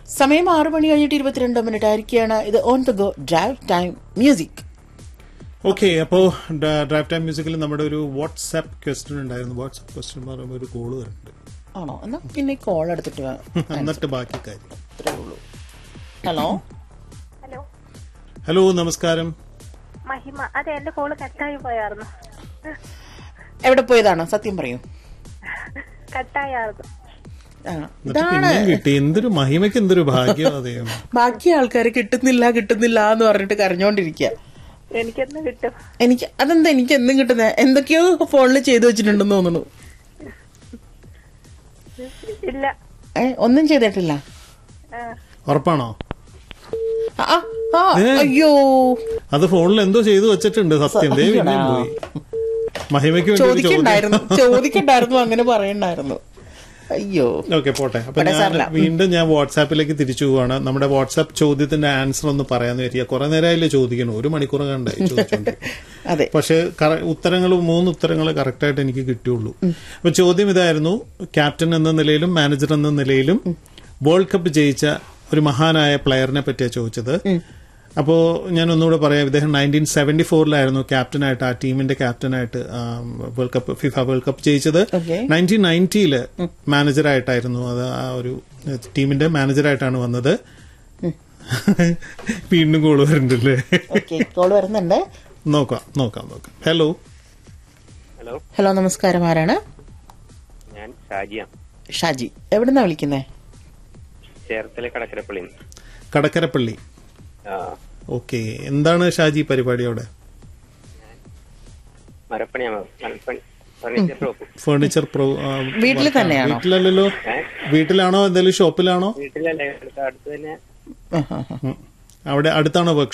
സമയം ആറു മണി കഴിഞ്ഞിട്ട് ഇരുപത്തിരണ്ട് മിനിറ്റ് ആയിരിക്കുകയാണ് ഇത് on the go drive time music okay അപ്പോ ഡ്രൈവ് ടൈം മ്യൂസിക്കിൽ നമ്മുടെ ഒരു വാട്സാപ്പ് ക്വസ്റ്റ്യൻ ഉണ്ടായിരുന്നു വാട്സാപ്പ് ക്വസ്റ്റ്യൻ പറയുമ്പോൾ ഒരു കോള് വരുന്നുണ്ട് ആണോ എന്നാ പിന്നെ കോൾ എടുത്തിട്ട് വാ. എന്നിട്ട് ബാക്കി കാര്യം അത്രേ ഉള്ളൂ ഹലോ ഹലോ ഹലോ നമസ്കാരം മഹിമ അതെ എന്റെ കോള് കട്ടായി പോയായിരുന്നു എവിടെ പോയതാണ് സത്യം പറയൂ കട്ടായായിരുന്നു ആ, എന്നിട്ട് ഇതാണ് പിന്നെയും കിട്ടി എന്തൊരു മഹിമയ്ക്ക് എന്തൊരു ഭാഗ്യം അതേം ബാക്കി ആൾക്കാർ കിട്ടുന്നില്ല കിട്ടുന്നില്ല എന്ന് പറഞ്ഞിട്ട് കരഞ്ഞോണ്ടിരിക്കുക എനിക്കൊന്ന് കിട്ടും എനിക്ക് അതെന്താ എനിക്ക് എന്നും കിട്ടുന്നത് എന്തൊക്കെയോ ഫോണിൽ ചെയ്തു വെച്ചിട്ടുണ്ടെന്ന് തോന്നുന്നു ഇല്ല ഏ ഒന്നും ചെയ്തിട്ടില്ല ആ, ഉറപ്പാണോ ആ, ആ, ആ, അയ്യോ അത് ഫോണിൽ എന്തോ ചെയ്തു വെച്ചിട്ടുണ്ട് സത്യം ദേ പിന്നെയും പോയി മഹിമയ്ക്ക് വേണ്ടി ഒരു ചോദ്യം ചോദിക്കണ്ടായിരുന്നു ചോദിക്കണ്ടായിരുന്നു അങ്ങനെ പറയണ്ടായിരുന്നു അയ്യോ ഓക്കെ പോട്ടെ അപ്പൊ ഇവിടെ ഞാൻ സാറില്ല. വീണ്ടും ഞാൻ വാട്സാപ്പിലേക്ക് തിരിച്ചു പോവാണ് നമ്മുടെ വാട്സാപ്പ് ചോദ്യത്തിന്റെ ആൻസർ ഒന്ന് പറയാന്ന് വരിക കുറെ നേരമായില്ലേ ചോദിക്കണു ഒരു മണിക്കൂർ കണ്ടായി ചോദിച്ചോണ്ട് അതെ പക്ഷെ ഉത്തരങ്ങൾ മൂന്ന് ഉത്തരങ്ങൾ കറക്റ്റായിട്ട് എനിക്ക് കിട്ടിയുള്ളൂ അപ്പൊ ചോദ്യം ഇതായിരുന്നു ക്യാപ്റ്റൻ എന്ന നിലയിലും മാനേജർ എന്ന നിലയിലും വേൾഡ് കപ്പ് ജയിച്ച ഒരു മഹാനായ പ്ലെയറിനെ പറ്റിയാണ് ചോദിച്ചത് അപ്പോ ഞാൻ ഒന്നുകൂടെ പറയാം ഇദ്ദേഹം നയൻറ്റീൻ സെവന്റി ഫോറിലായിരുന്നു ക്യാപ്റ്റനായിട്ട് ആ ടീമിന്റെ ക്യാപ്റ്റനായിട്ട് world cup FIFA world cup ജയിച്ചത് Okay. നയൻറ്റീൻ നയൻറ്റിയില് മാനേജറായിട്ടായിരുന്നു അത് ആ ഒരു ടീമിന്റെ മാനേജറായിട്ടാണ് വന്നത് വീണ്ടും കോള് വരുന്നുണ്ടല്ലേ ഓക്കെ കോൾ വരുന്നുണ്ട് നോക്കാം നോക്കാം നോക്കാം ഹലോ ഹലോ ഹലോ നമസ്കാരം ആരാണ് ഞാൻ ഷാജിയ ഷാജി എവിടുന്നാ വിളിക്കുന്നേ ചേർത്തല കടക്കരപ്പള്ളി കടക്കരപ്പള്ളി ഓക്കെ എന്താണ് ഷാജി പരിപാടി അവിടെ മരപ്പണിയാണ് മരപ്പണി ഫർണിച്ചർ ഷോപ്പ് ഫർണിച്ചർ പ്രോ ആ, വീട്ടിൽ തന്നെയാണോ? വീട്ടിലല്ലല്ലോ വീട്ടിലാണോ എന്തെങ്കിലും ഷോപ്പിലാണോ വീട്ടിലല്ലേ അടുത്ത് അടുത്ത് തന്നെ ആ, ആ, ആ. ഉം. അവിടെ അടുത്താണോ വർക്ക്